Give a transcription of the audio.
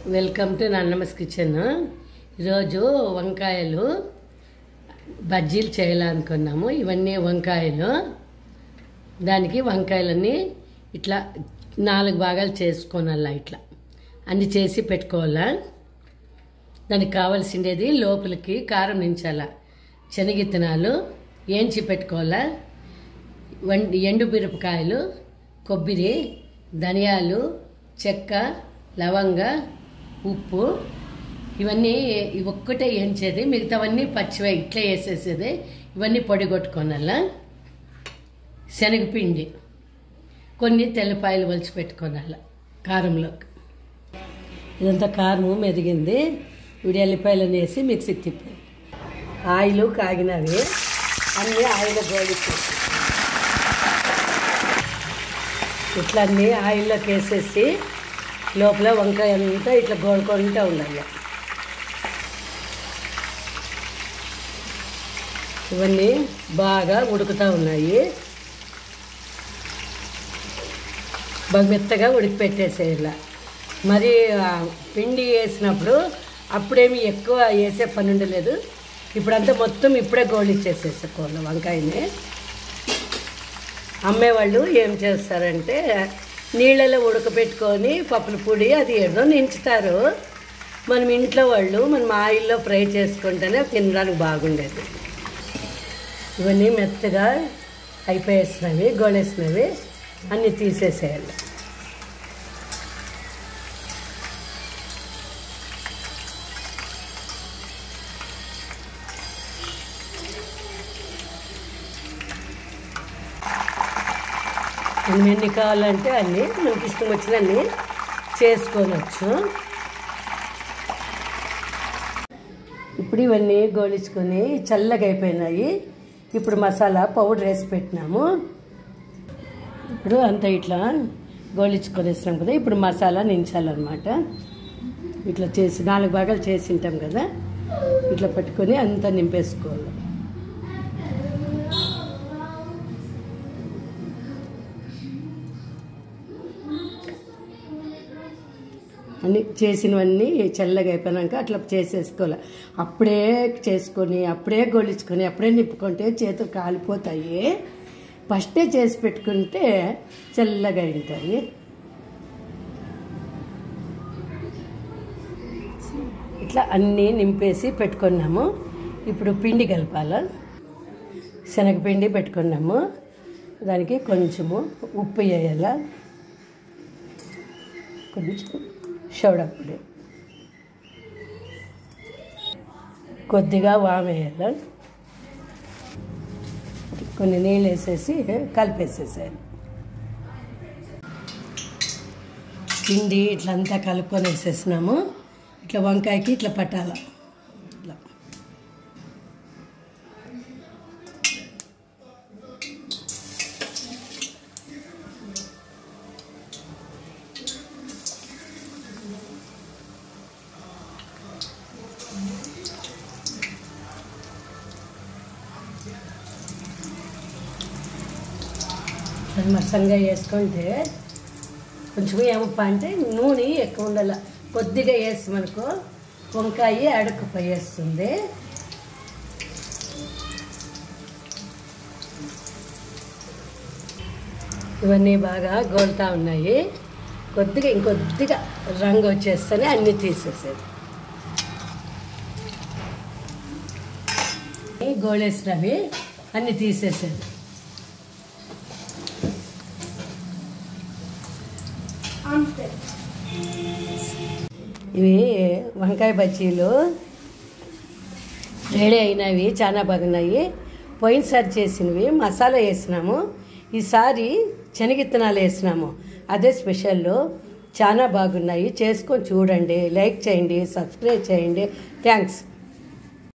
welcome to నన్నమస్ kitchen ఈరోజు వంకాయలు బజ్జీలు చేయాలనుకున్నాము ఇవన్నీ వంకాయలు దానికి వంకాయలన్నీ ఇట్లా నాలుగు భాగాలు చేసుకోనాలా ఇట్లా అన్ని చేసి పెట్టుకోవాలా దానికి కావాల్సిండేది లోపలికి కారం నించాల శనగిత్తనాలు ఏంచి పెట్టుకోవాలా వం- ఎండు మిరపకాయలు కొబ్బరి ధనియాలు చెక్క లవంగ ఉప్పు ఇవన్నీ ఇవి ఒక్కటే వేయించేది మిగతావన్నీ పచ్చివే ఇట్లా వేసేసేది ఇవన్నీ పొడి కొట్టుకోనల్లా శనగపిండి కొన్ని తెల్లపాయలు వలిచి పెట్టుకోనాల కారంలోకి ఇదంతా కారము మెదిగింది ఇప్పుడు ఎల్లిపాయలను వేసి మిక్సీకి తిప్పి ఆయిల్ కాగినవి అన్నీ ఆయిల్ గోలిచ్చి ఇట్లా అన్నీ ఆయిల్లోకి వేసేసి లోపల వంకాయ అంతా ఇట్లా గోడుకుంటూ ఉండాలి ఇవన్నీ బాగా ఉడుకుతూ ఉన్నాయి బాగా మెత్తగా ఉడికి పెట్టేసేయాల మరి ఆ పిండి వేసినప్పుడు అప్పుడేమి ఎక్కువ వేసే పని ఉండలేదు ఇప్పుడంతా మొత్తం ఇప్పుడే గోళిచ్చేసేసుకోవాలి వంకాయని అమ్మేవాళ్ళు ఏం చేస్తారంటే నీళ్ళలో ఉడకబెట్టుకొని పప్పుల పొడి అది ఏదో నించుతారు మనం ఇంట్లో వాళ్ళు మనం ఆయిల్లో ఫ్రై చేసుకుంటేనే తినడానికి బాగుండేది ఇవన్నీ మెత్తగా అయిపోయేసినవి గోళేసినవి అన్నీ తీసేసేయాలి మనం ఎన్ని కావాలంటే అన్నీ మనకి ఇష్టం వచ్చినన్ని చేసుకోవచ్చు ఇప్పుడు ఇవన్నీ గోలించుకొని చల్లగా అయిపోయినాయి ఇప్పుడు మసాలా పౌడర్ వేసి పెట్టినాము ఇప్పుడు అంతా ఇట్లా గోలించుకొని వేసినాం కదా ఇప్పుడు మసాలా నించాలన్నమాట ఇట్లా చేసి నాలుగు భాగాలు చేసి ఉంటాం కదా ఇట్లా పట్టుకొని అంతా నింపేసుకోవాలి అన్ని చేసినవన్నీ చల్లగా అయిపోయినాక అట్లా చేసేసుకోవాలి అప్పుడే చేసుకొని అప్పుడే గొలిచుకొని అప్పుడే నింపుకుంటే చేతులు కాలిపోతాయి ఫస్టే చేసి పెట్టుకుంటే చల్లగా ఉంటాయి ఇట్లా అన్నీ నింపేసి పెట్టుకున్నాము ఇప్పుడు పిండి కలపాల శనగపిండి పెట్టుకున్నాము దానికి కొంచెము ఉప్పు వేయాల కొంచెం సోడా పొడి కొద్దిగా వామేయాలి కొన్ని నీళ్ళు వేసేసి కలిపేసేసాను పిండి ఇట్లా అంతా కలుపుకొని వేసేసినాము ఇట్లా వంకాయకి ఇట్లా పట్టాల ఇట్లా అది మసంగా వేసుకుంటే కొంచెం ఏమప్ప అంటే నూనె ఎక్కువ ఉండాల కొద్దిగా వేసి మనకు వంకాయ అడుక్కుపోయేస్తుంది ఇవన్నీ బాగా గోలుతా ఉన్నాయి కొద్దిగా ఇంకొద్దిగా రంగు వచ్చేస్తేనే అన్నీ తీసేసేది గోళేసినవి అన్నీ తీసేసేది ఇవి వంకాయ బజ్జీలు రెడీ అయినవి చాలా బాగున్నాయి పోయినసారి చేసినవి మసాలా వేసినాము ఈసారి శనగిత్తనాలు వేసినాము అదే స్పెషల్ చాలా బాగున్నాయి చేసుకొని చూడండి లైక్ చేయండి సబ్స్క్రైబ్ చేయండి థ్యాంక్స్